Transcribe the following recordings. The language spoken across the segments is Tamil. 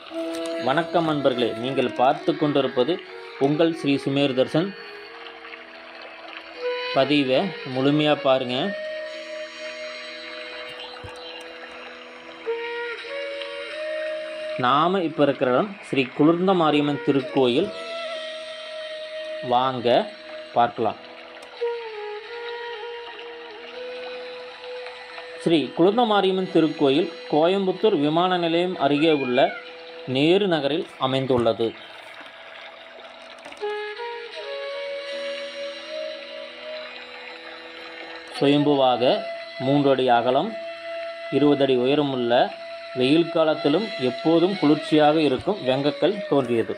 வணக்கம் நண்பர்களே நீங்கள் பார்த்து கொண்டிருப்பது உங்கள் ஸ்ரீ சுமேர் தர்சன் பதிவை முழுமையாக பாருங்கள் நாம் இப்போ இருக்கிற இடம் ஸ்ரீ குளிர்ந்த மாரியம்மன் திருக்கோயில் வாங்க பார்க்கலாம் ஸ்ரீ குளிர்ந்த மாரியம்மன் திருக்கோயில் கோயம்புத்தூர் விமான நிலையம் அருகே உள்ள நேரு நகரில் அமைந்துள்ளது சுயம்புவாக மூன்று அடி அகலம் இருபது அடி உயரமுள்ள வெயில் காலத்திலும் எப்போதும் குளிர்ச்சியாக இருக்கும் வெங்கக்கல் தோன்றியது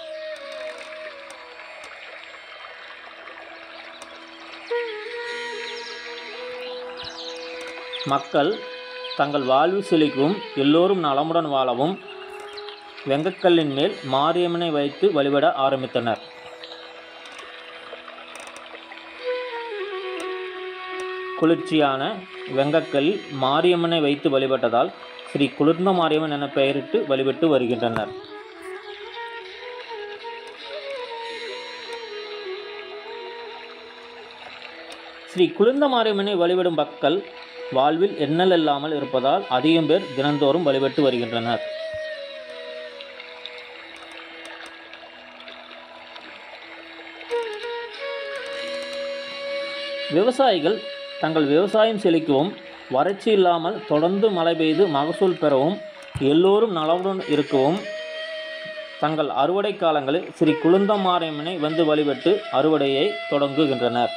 மக்கள் தங்கள் வாழ்வு செழிக்கவும் எல்லோரும் நலமுடன் வாழவும் வெங்கக்கல்லின் மேல் மாரியம்மனை வைத்து வழிபட ஆரம்பித்தனர் குளிர்ச்சியான வெங்கக்கல் மாரியம்மனை வைத்து வழிபட்டதால் ஸ்ரீ குளிர்ந்த மாரியம்மன் என பெயரிட்டு வழிபட்டு வருகின்றனர் ஸ்ரீ குளிர்ந்த மாரியம்மனை வழிபடும் மக்கள் வாழ்வில் எண்ணல் இல்லாமல் இருப்பதால் அதிகம் பேர் தினந்தோறும் வழிபட்டு வருகின்றனர் விவசாயிகள் தங்கள் விவசாயம் செழிக்கவும் வறட்சி இல்லாமல் தொடர்ந்து மழை பெய்து மகசூல் பெறவும் எல்லோரும் நலவுடன் இருக்கவும் தங்கள் அறுவடை காலங்களில் ஸ்ரீ குளுந்த மாரியம்மனை வந்து வழிபட்டு அறுவடையை தொடங்குகின்றனர்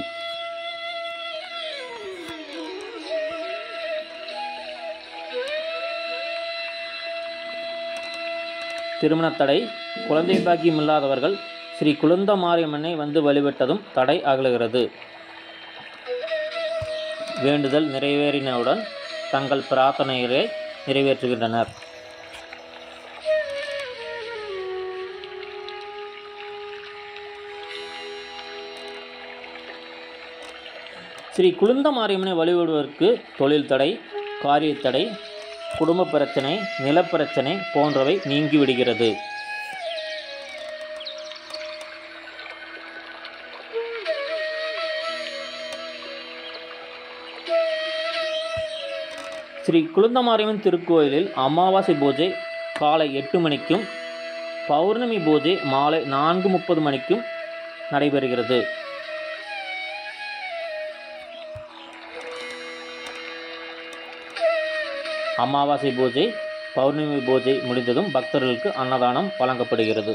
திருமணத்தடை குழந்தை பாக்கியம் இல்லாதவர்கள் ஸ்ரீ குளுந்த மாரியம்மனை வந்து வழிபட்டதும் தடை அகலுகிறது வேண்டுதல் நிறைவேறினவுடன் தங்கள் பிரார்த்தனைகளை நிறைவேற்றுகின்றனர் ஸ்ரீ குளுந்த மாரியம்மனை வழிபடுவதற்கு தொழில் தடை காரியத் தடை குடும்ப பிரச்சனை நிலப்பிரச்சனை போன்றவை நீங்கிவிடுகிறது ஸ்ரீ குளுந்தமாரியம்மன் திருக்கோயிலில் அமாவாசை பூஜை காலை எட்டு மணிக்கும் பௌர்ணமி பூஜை மாலை நான்கு முப்பது மணிக்கும் நடைபெறுகிறது அமாவாசை பூஜை பௌர்ணமி பூஜை முடிந்ததும் பக்தர்களுக்கு அன்னதானம் வழங்கப்படுகிறது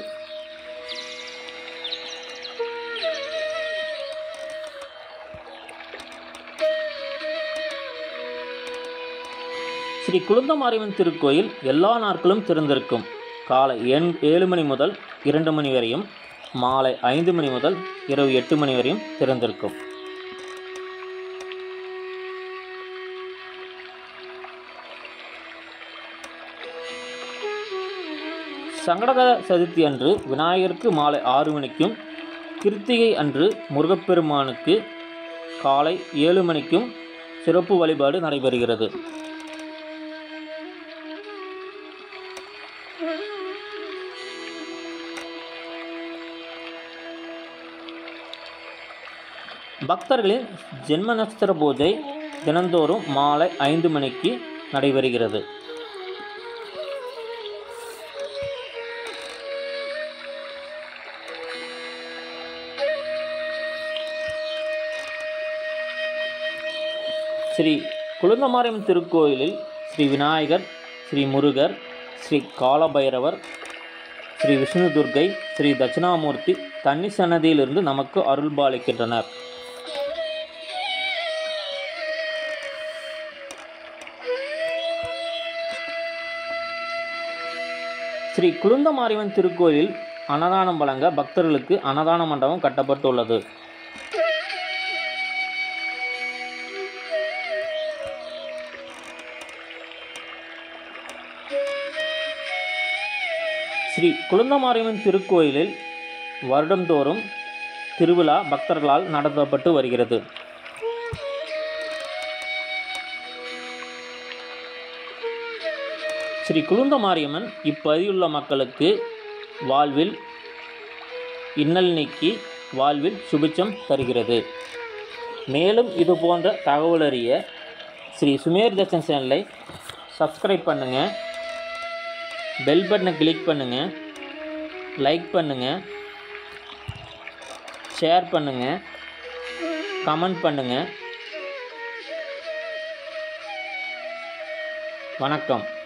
ஸ்ரீ குளுந்தமாரியம்மன் திருக்கோயில் எல்லா நாட்களும் திறந்திருக்கும் காலை எண் ஏழு மணி முதல் இரண்டு மணி வரையும் மாலை ஐந்து மணி முதல் இரவு எட்டு மணி வரையும் திறந்திருக்கும் சங்கடகர சதுர்த்தி அன்று விநாயகருக்கு மாலை ஆறு மணிக்கும் கிருத்திகை அன்று முருகப்பெருமானுக்கு காலை ஏழு மணிக்கும் சிறப்பு வழிபாடு நடைபெறுகிறது பக்தர்களின் ஜென்ம நட்சத்திர பூஜை தினந்தோறும் மாலை ஐந்து மணிக்கு நடைபெறுகிறது ஸ்ரீ குளுந்தமாரியம்மன் திருக்கோயிலில் ஸ்ரீ விநாயகர் ஸ்ரீ முருகர் ஸ்ரீ காலபைரவர் ஸ்ரீ விஷ்ணு துர்க்கை ஸ்ரீ தட்சிணாமூர்த்தி தண்ணி சன்னதியிலிருந்து நமக்கு அருள்பாலிக்கின்றனர் ஸ்ரீ குளுந்தமாரியம்மன் திருக்கோயிலில் அன்னதானம் வழங்க பக்தர்களுக்கு அன்னதான மண்டபம் கட்டப்பட்டுள்ளது ஸ்ரீ குளுந்தமாரியம்மன் திருக்கோயிலில் வருடந்தோறும் திருவிழா பக்தர்களால் நடத்தப்பட்டு வருகிறது ஸ்ரீ குளுந்த மாரியம்மன் இப்பதியுள்ள மக்களுக்கு வாழ்வில் இன்னல் நீக்கி வாழ்வில் சுபிச்சம் தருகிறது மேலும் இது போன்ற தகவல் அறிய ஸ்ரீ சுமேர் தர்ஷன் சேனலை சப்ஸ்கிரைப் பண்ணுங்கள் பெல் பட்டனை கிளிக் பண்ணுங்கள் லைக் பண்ணுங்கள் ஷேர் பண்ணுங்கள் கமெண்ட் பண்ணுங்கள் வணக்கம்